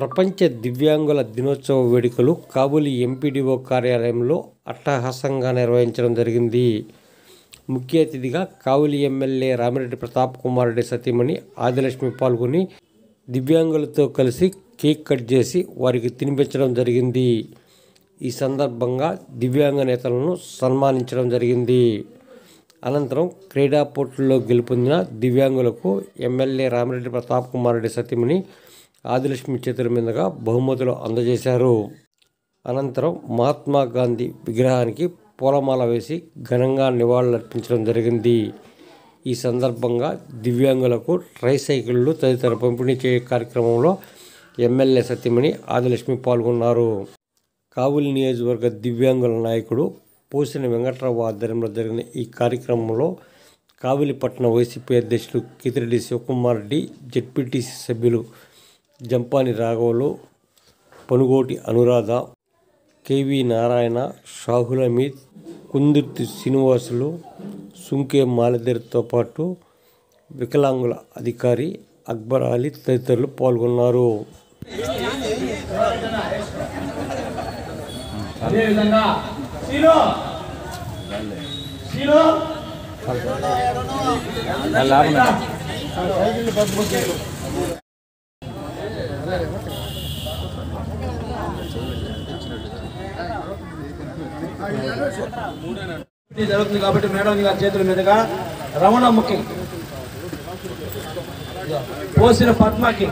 ప్రపంచ దివ్యాంగుల దినోత్సవ వేడుకలు కాబూలి ఎంపీడీఓ కార్యాలయంలో అట్టహాసంగా నిర్వహించడం జరిగింది ముఖ్య అతిథిగా కావులి ఎమ్మెల్యే రామిరెడ్డి ప్రతాప్ కుమార్ రెడ్డి సతీమణి ఆదిలక్ష్మి పాల్గొని దివ్యాంగులతో కలిసి కేక్ కట్ చేసి వారికి తినిపించడం జరిగింది ఈ సందర్భంగా దివ్యాంగ నేతలను సన్మానించడం జరిగింది అనంతరం క్రీడా పోటీల్లో గెలుపొందిన దివ్యాంగులకు ఎమ్మెల్యే రామిరెడ్డి ప్రతాప్ కుమార్ రెడ్డి సతీమణి ఆదిలక్ష్మి చేతుల మీదుగా బహుమతులు అందజేశారు అనంతరం మహాత్మా గాంధీ విగ్రహానికి పూలమాల వేసి ఘనంగా నివాళులర్పించడం జరిగింది ఈ సందర్భంగా దివ్యాంగులకు ట్రై సైకిళ్ళు తదితర పంపిణీ చేయ కార్యక్రమంలో ఎమ్మెల్యే సతీమణి ఆదిలక్ష్మి పాల్గొన్నారు కావులి నియోజకవర్గ దివ్యాంగుల నాయకుడు పోసిన వెంకట్రావు ఆధ్వర్యంలో జరిగిన ఈ కార్యక్రమంలో కావిలిపట్నం వైసీపీ అధ్యక్షులు కితిరెడ్డి శివకుమార్ రెడ్డి జెడ్పీటీసీ సభ్యులు జంపాని రాఘవులు పనుగోటి అనురాధ కేవి నారాయణ షాహుల్ అమీద్ కుందుర్తి శ్రీనివాసులు సుంకే మాలదేర్తో పాటు వికలాంగుల అధికారి అక్బర్ అలీ తదితరులు పాల్గొన్నారు అదేవిధంగా శ్రీను శ్రీను ఇది జరుగుతుంది కాబట్టి మేడం గారి చేతుల మీదుగా రమణమ్మకి పోసిన పద్మకి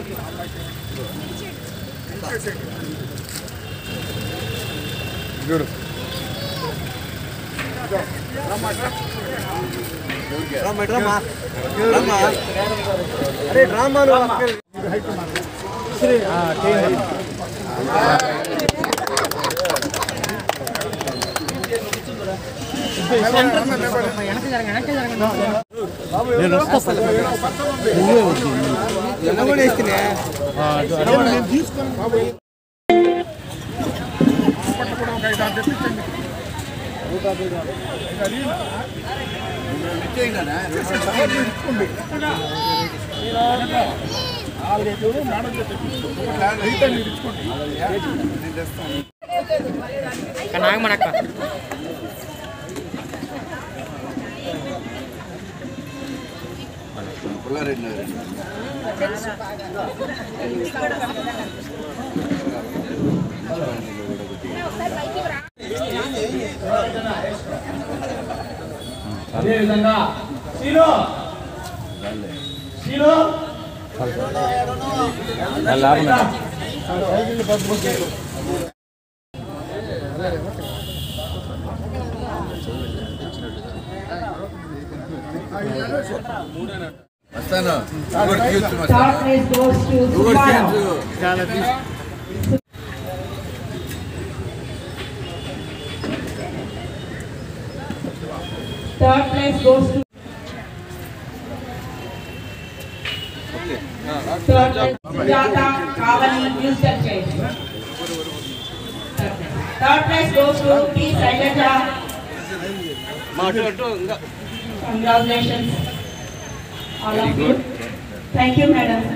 అదేవిధంగా శ్రీను శ్రీను వస్తాను ఇంకోటి తీయొచ్చు మరి. Third place goes to ఇంకోటి Subbarav. తీయొచ్చు. Third place goes to. Third place, Sujata Kavali, Houston Chase. Third place. Third place goes to P. Sailaja. Congratulations, all of you. Thank you, madam.